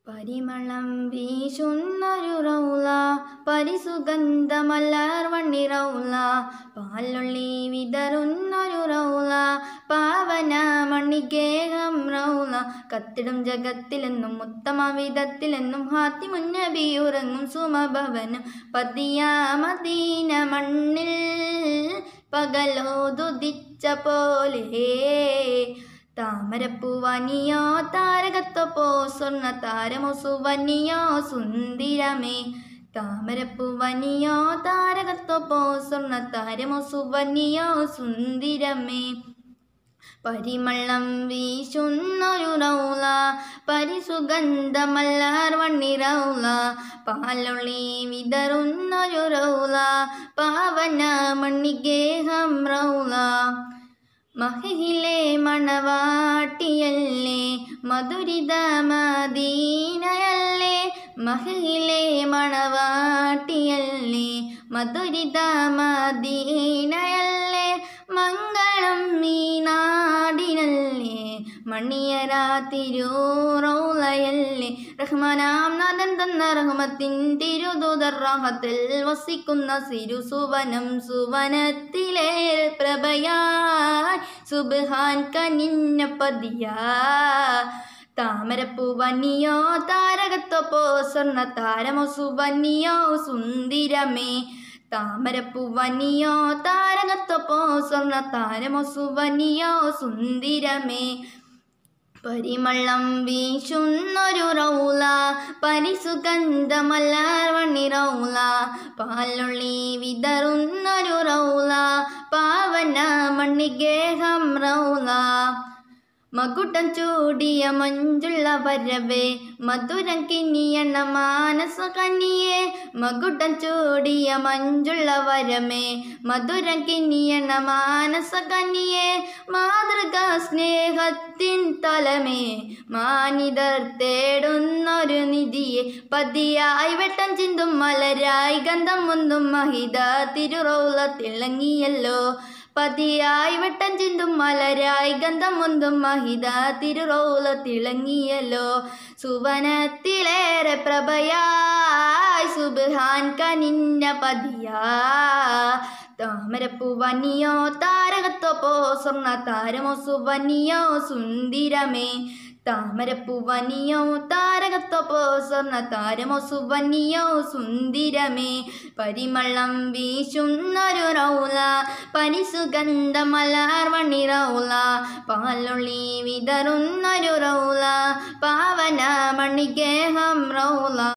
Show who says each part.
Speaker 1: പരിമളം വീശുന്നൊരു റൗല പരിസുഗന്ധമല്ലാർ വണ്ണി റൗല പാലുള്ളി വിതറുന്നൊരു റൗല പാവന മണികേഹം റൗല കത്തിടും ജഗത്തിലെന്നും ഉത്തമ വിധത്തിലെന്നും ഹാത്തി മുന്നബി ഉറങ്ങും സുമഭവനം പതിയാമദീന മണ്ണിൽ പകലോതുദിച്ച പോലെ താമരപ്പൂവനിയോ താരകത്തൊപ്പോ സ്വർണ്ണ താരമോ സുവനിയോ സുന്ദിരമേ താമരപ്പൂവനിയോ താരകത്തൊപ്പോ സ്വർണ്ണ താരമോ സുവനിയോ സുന്ദിരമേ പരിമളം വീശുന്നൊരു റൗല പരിസുഗന്ധമല്ലാർ വണ്ണി റൗല പാലൊളി വിതറുന്നൊരു റൗല പാവന മണിഗേഹം റൗല മഹിലെ മണവാട്ടിയല്ലേ മധുരിത മദീനയല്ലേ മഹിലെ മണവാട്ടിയല്ലേ മധുരിത മദീനയല്ലേ മംഗളം ഈ നാടിനല്ലേ മണിയര തിരൂറൗലയല്ലേ റഹ്മാനാം നാഥൻ തന്ന റഹ്മത്തിൻ തിരുദൂതർ റാഹത്തിൽ വസിക്കുന്ന സിരുസുവനം സുവനത്തിലേറെ പ്രഭയായി സുബ്ഹാൻ കനിഞ്ഞ പതിയാ താമരപ്പൂവന്നിയോ താരകത്തൊപ്പോ സ്വർണ്ണ താരമോ സുവന്നിയോ സുന്ദിരമേ താമരപ്പൂവന്നിയോ താരകത്തൊപ്പോ സ്വർണ്ണ താരമോ സുവന്നിയോ സുന്ദിരമേ പരിമളം വീശുന്നൊരു റൗല പരിസുഗന്ധമല്ലാർ വണ്ണി റൗല പാലുള്ളി വിതറുന്നൊരു റൗല പാവന മണിഗേഹം റൗല മകുട്ടം ചൂടിയ മഞ്ചുള്ള വരവേ മധുരം കിനിയണ മാനസ കനിയേ മകുട്ടം ചൂടിയ മഞ്ചുള്ള വരമേ മധുരം കിനിയണ മാനസ കനിയേ മാതൃക സ്നേഹത്തിൻ തലമേ മാനിതർ തേടുന്നൊരു നിധിയെ പതിയായി വെട്ടം ചിന്തും മലരായി ഗന്ധം മുന്തും മഹിത തിരുറൗല തിളങ്ങിയല്ലോ പതിയായി വെട്ടം ചിന്തും മലരായി ഗന്ധം മുന്തും മഹിത തിരുറൗല തിളങ്ങിയല്ലോ സുവനത്തിലേറെ പ്രഭയായി സുബ്ഹാൻ കനിന്ന പതിയാ താമരപ്പൂവനിയോ താരകത്തൊപ്പോ സ്വർണ്ണ താരമോ സുവനിയോ സുന്ദിരമേ താമരപ്പൂവനിയോ താരകത്തൊപ്പോ സ്വർണ്ണ താരമോ സുവനിയോ സുന്ദിരമേ പരിമളം വീശുന്നൊരു റൗല പരിസുഗന്ധമലാർ വണ്ണി റൗല പാലൊളി വിതറുന്നൊരു റൗല പാവന മണിഗേഹം റൗല